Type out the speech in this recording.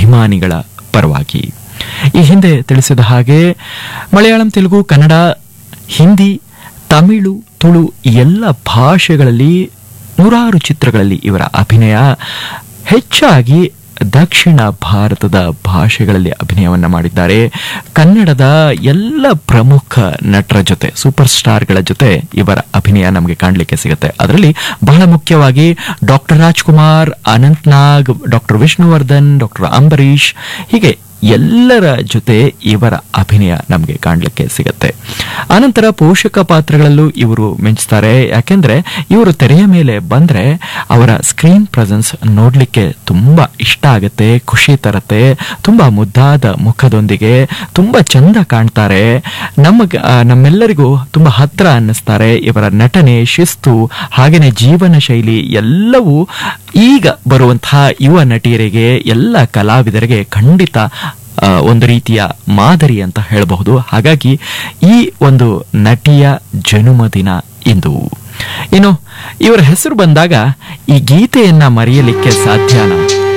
ಅಭಿಮಾನಿಗಳ ಪರವಾಗಿ ಈ ಹಿಂದೆ ತಿಳಿಸಿದ ಹಾಗೆ ಮಲಯಾಳಂ ತೆಲುಗು ಕನ್ನಡ ಹಿಂದಿ ತಮಿಳು ತುಳು ಈ ಎಲ್ಲ ಭಾಷೆಗಳಲ್ಲಿ ನೂರಾರು ಚಿತ್ರಗಳಲ್ಲಿ ಇವರ ಅಭಿನಯ ಹೆಚ್ಚಾಗಿ ದಕ್ಷಿಣ ಭಾರತದ ಭಾಷೆಗಳಲ್ಲಿ ಅಭಿನಯವನ್ನ ಮಾಡಿದ್ದಾರೆ ಕನ್ನಡದ ಎಲ್ಲ ಪ್ರಮುಖ ನಟರ ಜೊತೆ ಸೂಪರ್ ಸ್ಟಾರ್ಗಳ ಜೊತೆ ಇವರ ಅಭಿನಯ ನಮಗೆ ಕಾಣಲಿಕ್ಕೆ ಸಿಗುತ್ತೆ ಅದರಲ್ಲಿ ಬಹಳ ಮುಖ್ಯವಾಗಿ doctor Rajkumar Anant Nag doctor Vishnuvardhan doctor Ambareesh ಹೀಗೆ ಎಲ್ಲರ ಜೊತೆ ಇವರ ಅಭಿನಯ ನಮಗೆ ಕಾಣಲಿಕ್ಕೆ ಸಿಗತ್ತೆ ಆನಂತರ ಪೋಷಕ ಪಾತ್ರಗಳಲ್ಲೂ ಇವರು ಮಿಂಚ್ತಾರೆ ಯಾಕೆಂದ್ರೆ ಇವರು ತೆರೆಯ ಮೇಲೆ ಬಂದ್ರೆ ಅವರ ಸ್ಕ್ರೀನ್ ಪ್ರೆಸೆನ್ಸ್ ನೋಡ್ಲಿಕ್ಕೆ ತುಂಬಾ ಇಷ್ಟ ಆಗತ್ತೆ ಖುಷಿ ತರತ್ತೆ ತುಂಬಾ ಮುದ್ದಾದ ಮುಖದೊಂದಿಗೆ ತುಂಬಾ ಚಂದ ಕಾಣ್ತಾರೆ ನಮಗ ಆ, ನಮ್ಮೆಲ್ಲರಿಗೂ ತುಂಬಾ ಹತ್ರ ಅನ್ನಿಸ್ತಾರೆ ಇವರ ನಟನೆ ಶಿಸ್ತು ಹಾಗೇನೆ ಜೀವನ ಶೈಲಿ ಎಲ್ಲವೂ ಈಗ ಬರುವಂತಹ ಯುವ ನಟಿಯರಿಗೆ ಎಲ್ಲ ಕಲಾವಿದರಿಗೆ ಖಂಡಿತ ಆ, ಒಂದು ರೀತಿಯ ಮಾದರಿ ಅಂತ ಹೇಳಬಹುದು ಹಾಗಾಗಿ ಈ ಒಂದು ನಟಿಯ ಜನ್ಮದಿನ ಇಂದು ಇನ್ನು ಇವರ ಹೆಸರು ಬಂದಾಗ ಈ ಗೀತೆಯನ್ನ ಮರೆಯಲಿಕ್ಕೆ ಸಾಧ್ಯನಾ